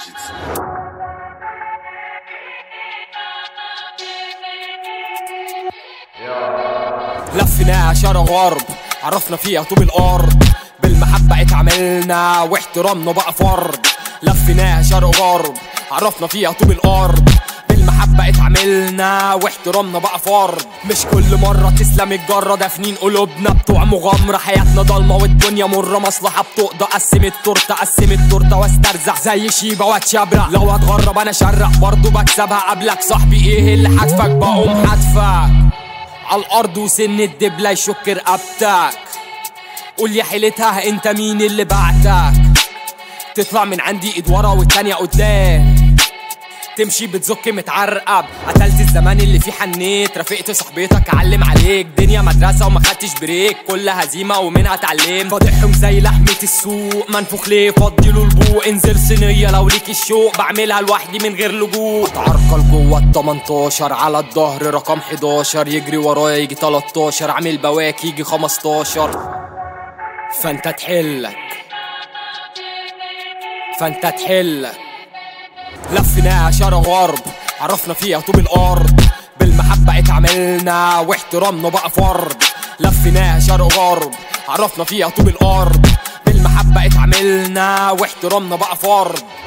Digital. لفيناها شرق غرب عرفنا فيها طوب الارض بالمحبة اتعاملنا واحترامنا بقى فرض لفيناها شرق غرب عرفنا فيها طوب الارض بالمحبة اتعاملنا واحترامنا بقى فرض مش كل مرة تسلم الجرة دافنين قلوبنا بتوع مغامرة حياتنا ضلمة والدنيا مرة مصلحة بتقضى قسم التورتة قسم التورتة واسترزع زي شيبة واتشبرق لو هتغرب انا شرق برضه بكسبها قبلك صاحبي ايه اللي حدفك بقوم حدفك على الارض وسن الدبلة يشك رقبتك قول يا حيلتها انت مين اللي بعتك تطلع من عندي ايد ورا والتانية قدام تمشي بتزك متعرقب قتلت الزمان اللي فيه حنيت رفقت صاحبتك علم عليك دنيا مدرسة وما خدتش بريك كل هزيمة ومنها اتعلمت فاضحهم زي لحمة السوق منفوخ ليه فضيله البوق انزل صينية لو ليك الشوق بعملها لوحدي من غير لجوء اتعرقل جوه ال 18 على الظهر رقم 11 يجري ورايا يجي 13 عامل بواك يجي 15 فانت تحلك فانت تحلك لفيناها شرق غرب عرفنا فيها طوب الارض بالمحبة اتعاملنا واحترامنا بقى فرض لفيناها شرق غرب عرفنا فيها طوب الارض بالمحبة اتعاملنا واحترامنا بقى فرض